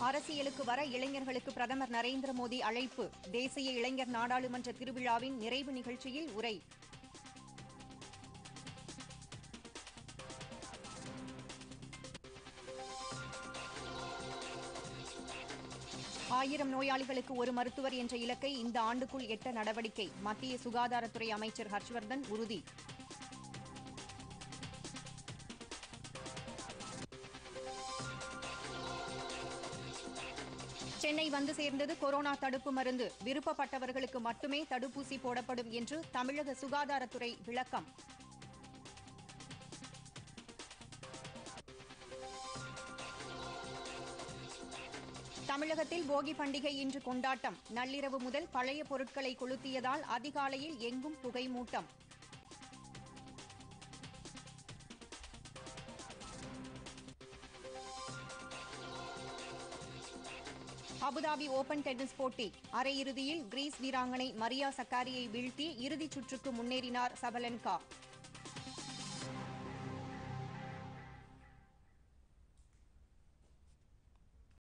அரசியலுக்கு வர இளைஞர்களுக்கு பிரதமர் நரேந்திர மோடி அழைப்பு தேசிய இளைஞர் நாடாளுமன்ற திருவிழாவின் நிறைவு நிகழ்ச்சியில் உரை ஆயிரம் நோயாளிகளுக்கு ஒரு மருத்துவர் என்ற இலக்கை இந்த ஆண்டுக்குள் எட்ட நடவடிக்கை மத்திய சுகாதாரத்துறை அமைச்சர் ஹர்ஷ்வர்தன் உறுதி சென்னை வந்து சேர்ந்தது கொரோனா தடுப்பு மருந்து விருப்பப்பட்டவர்களுக்கு மட்டுமே தடுப்பூசி போடப்படும் என்று தமிழக சுகாதாரத்துறை விளக்கம் தமிழகத்தில் போகி பண்டிகை இன்று கொண்டாட்டம் நள்ளிரவு முதல் பழைய பொருட்களை கொளுத்தியதால் அதிகாலையில் எங்கும் புகை மூட்டம் அபுதாபி ஓபன் டென்னிஸ் போட்டி அரையிறுதியில் கிரீஸ் வீராங்கனை மரியா சக்காரியை வீழ்த்தி இறுதிச் சுற்றுக்கு முன்னேறினார் சபலன்கா